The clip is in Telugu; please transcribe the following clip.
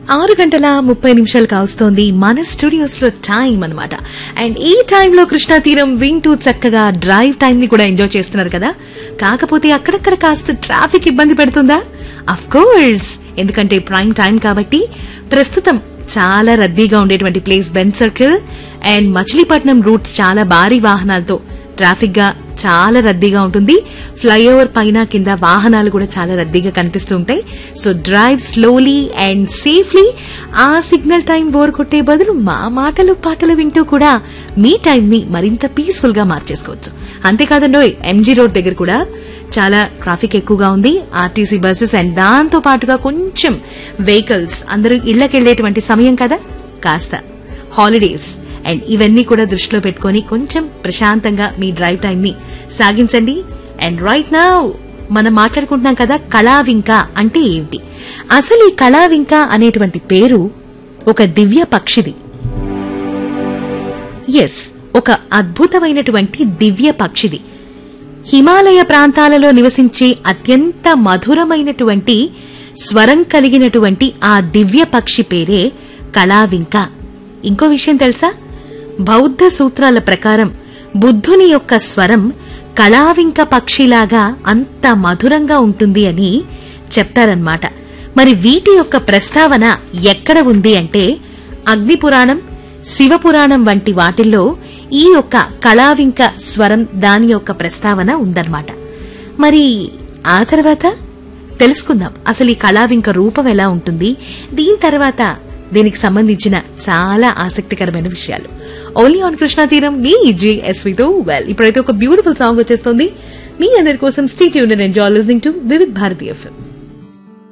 ఆరు గంటల ముప్పై నిమిషాలు కావస్తోంది మన స్టూడియోస్ లో టైం అనమాట అండ్ ఈ టైంలో కృష్ణా తీరం వింటూ చక్కగా డ్రైవ్ టైం ని కూడా ఎంజాయ్ చేస్తున్నారు కదా కాకపోతే అక్కడక్కడ కాస్త ట్రాఫిక్ ఇబ్బంది పెడుతుందా అఫ్ కోర్స్ ఎందుకంటే ప్రైమ్ టైం కాబట్టి ప్రస్తుతం చాలా రద్దీగా ఉండేటువంటి place Benz circle and Machilipatnam route చాలా భారీ వాహనాలతో ట్రాఫిక్ గా చాలా రద్దీగా ఉంటుంది ఫ్లైఓవర్ పైన కింద వాహనాలు కూడా చాలా రద్దీగా కనిపిస్తూ ఉంటాయి so drive slowly and safely ఆ సిగ్నల్ టైం బోర్ కొట్టే బదులు మా మాటలు పాటలు వింటూ కూడా మీ టైం ని మరింత పీస్ఫుల్ గా మార్చేసుకోవచ్చు అంతేకాదండోయ్ ఎంజీ రోడ్ దగ్గర కూడా చాలా ట్రాఫిక్ ఎక్కువగా ఉంది ఆర్టీసీ బస్సెస్ అండ్ దాంతో పాటుగా కొంచెం వెహికల్స్ అందరూ ఇళ్లకెళ్లేటువంటి సమయం కదా కాస్త హాలిడేస్ అండ్ ఇవన్నీ కూడా దృష్టిలో పెట్టుకొని కొంచెం ప్రశాంతంగా మీ డ్రైవ్ టైం ని సాగించండి అండ్ రైట్ నా మనం మాట్లాడుకుంటున్నాం కదా కళావింక అంటే ఏంటి అసలు ఈ కళావింక అనేటువంటి పేరు ఒక దివ్య పక్షిది ఎస్ ఒక అద్భుతమైనటువంటి దివ్య పక్షిది హిమాలయ ప్రాంతాలలో నివసించే అత్యంత మధురమైనటువంటి స్వరం కలిగినటువంటి ఆ దివ్య పక్షి పేరే కళావింక ఇంకో విషయం తెలుసా బౌద్ధ సూత్రాల ప్రకారం బుద్ధుని యొక్క స్వరం కళావింక పక్షిలాగా అంత మధురంగా ఉంటుంది అని చెప్తారన్నమాట మరి వీటి యొక్క ప్రస్తావన ఎక్కడ ఉంది అంటే అగ్నిపురాణం శివపురాణం వంటి వాటిల్లో ఈ యొక్క కళావింక స్వరం దాని యొక్క ప్రస్తావన ఉందన్నమాట మరి ఆ తర్వాత తెలుసుకుందాం అసలు ఈ కళావింక రూపం ఎలా ఉంటుంది దీని తర్వాత దీనికి సంబంధించిన చాలా ఆసక్తికరమైన విషయాలు ఓన్లీ ఆన్ కృష్ణా తీరం మీ జేఎస్వితో వెల్ ఇప్పుడైతే ఒక బ్యూటిఫుల్ సాంగ్ వచ్చేస్తుంది మీ అందరి కోసం state union enjoy listening to Vividh Bharati FM